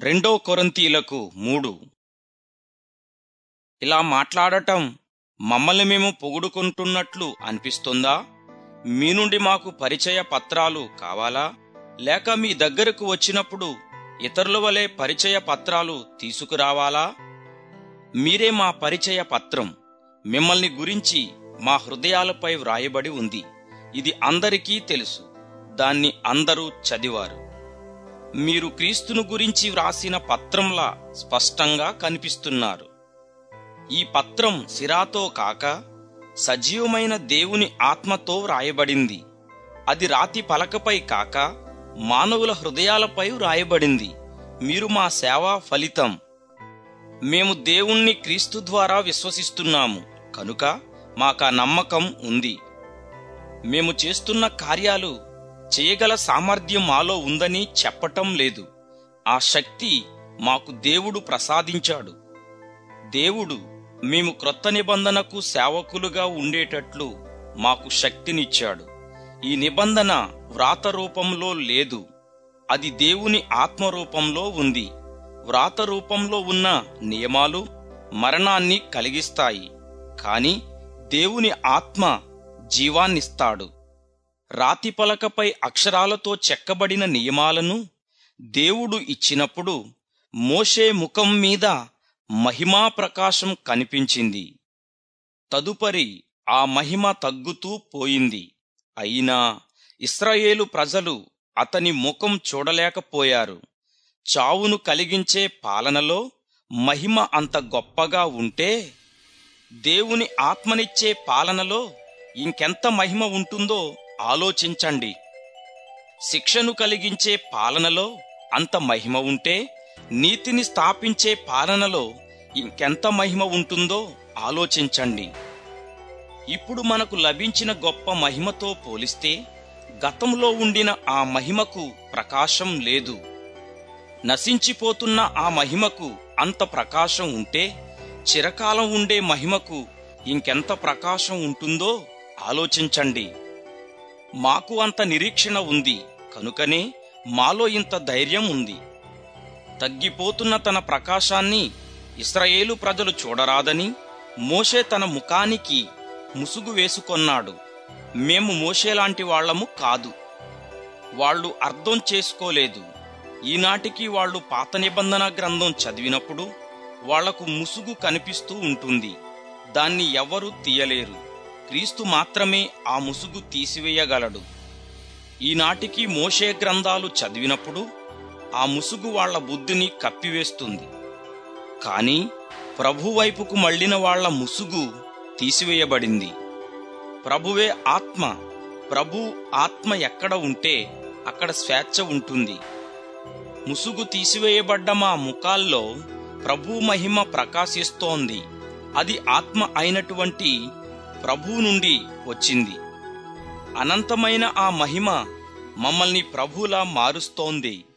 రెండో కొరంతీలకు మూడు ఇలా మాట్లాడటం మమ్మల్ని మేము పొగుడుకుంటున్నట్లు అనిపిస్తుందా మీ నుండి మాకు పరిచయ పత్రాలు కావాలా లేక మీ దగ్గరకు వచ్చినప్పుడు ఇతరుల వలె పరిచయ పత్రాలు తీసుకురావాలా మీరే మా పరిచయ పత్రం మిమ్మల్ని గురించి మా హృదయాలపై వ్రాయబడి ఉంది ఇది అందరికీ తెలుసు దాన్ని అందరూ చదివారు మీరు క్రీస్తును గురించి వ్రాసిన పత్రంలా స్పష్టంగా కనిపిస్తున్నారు ఈ పత్రం సిరాతో కాక సజీవమైన దేవుని ఆత్మతో వ్రాయబడింది అది రాతి పలకపై కాక మానవుల హృదయాలపై వ్రాయబడింది మీరు మా సేవా ఫలితం మేము దేవుణ్ణి క్రీస్తు ద్వారా విశ్వసిస్తున్నాము కనుక మాకా నమ్మకం ఉంది మేము చేస్తున్న కార్యాలు చేయగల సామర్థ్యం మాలో ఉందని చెప్పటం లేదు ఆ శక్తి మాకు దేవుడు ప్రసాదించాడు దేవుడు మేము క్రొత్త నిబంధనకు సేవకులుగా ఉండేటట్లు మాకు శక్తినిచ్చాడు ఈ నిబంధన వ్రాత రూపంలో లేదు అది దేవుని ఆత్మ రూపంలో ఉంది వ్రాత రూపంలో ఉన్న నియమాలు మరణాన్ని కలిగిస్తాయి కాని దేవుని ఆత్మ జీవాన్నిస్తాడు రాతి పలకపై అక్షరాలతో చెక్కబడిన నియమాలను దేవుడు ఇచ్చినప్పుడు మోషే ముఖం మీద మహిమా ప్రకాశం కనిపించింది తదుపరి ఆ మహిమ తగ్గుతూ పోయింది అయినా ఇస్రాయేలు ప్రజలు అతని ముఖం చూడలేకపోయారు చావును కలిగించే పాలనలో మహిమ అంత గొప్పగా ఉంటే దేవుని ఆత్మనిచ్చే పాలనలో ఇంకెంత మహిమ ఉంటుందో ఆలోచించండి శిక్షను కలిగించే పాలనలో అంత మహిమ ఉంటే నీతిని స్థాపించే పాలనలో ఇంకెంత మహిమ ఉంటుందో ఆలోచించండి ఇప్పుడు మనకు లభించిన గొప్ప మహిమతో పోలిస్తే గతంలో ఉండిన ఆ మహిమకు ప్రకాశం లేదు నశించిపోతున్న ఆ మహిమకు అంత ప్రకాశం ఉంటే చిరకాలం ఉండే మహిమకు ఇంకెంత ప్రకాశం ఉంటుందో ఆలోచించండి మాకు అంత నిరీక్షణ ఉంది కనుకనే మాలో ఇంత ధైర్యం ఉంది తగ్గిపోతున్న తన ప్రకాశాన్ని ఇస్రాయేలు ప్రజలు చూడరాదని మోషే తన ముఖానికి ముసుగు వేసుకొన్నాడు మేము మోషేలాంటి వాళ్లము కాదు వాళ్ళు అర్థం చేసుకోలేదు ఈనాటికి వాళ్ళు పాత నిబంధన గ్రంథం చదివినప్పుడు వాళ్లకు ముసుగు కనిపిస్తూ ఉంటుంది దాన్ని ఎవరూ తీయలేరు క్రీస్తు మాత్రమే ఆ ముసుగు తీసివేయగలడు ఈనాటికి మోషే గ్రంథాలు చదివినప్పుడు ఆ ముసుగు వాళ్ల బుద్ధిని కప్పివేస్తుంది కాని ప్రభు వైపుకు మళ్ళిన వాళ్ల ముసుగు తీసివేయబడింది ప్రభువే ఆత్మ ప్రభు ఆత్మ ఎక్కడ ఉంటే అక్కడ స్వేచ్ఛ ఉంటుంది ముసుగు తీసివేయబడ్డ మా ముఖాల్లో ప్రభు మహిమ ప్రకాశిస్తోంది అది ఆత్మ అయినటువంటి ప్రభు నుండి వచ్చింది అనంతమైన ఆ మహిమ మమ్మల్ని ప్రభులా మారుస్తోంది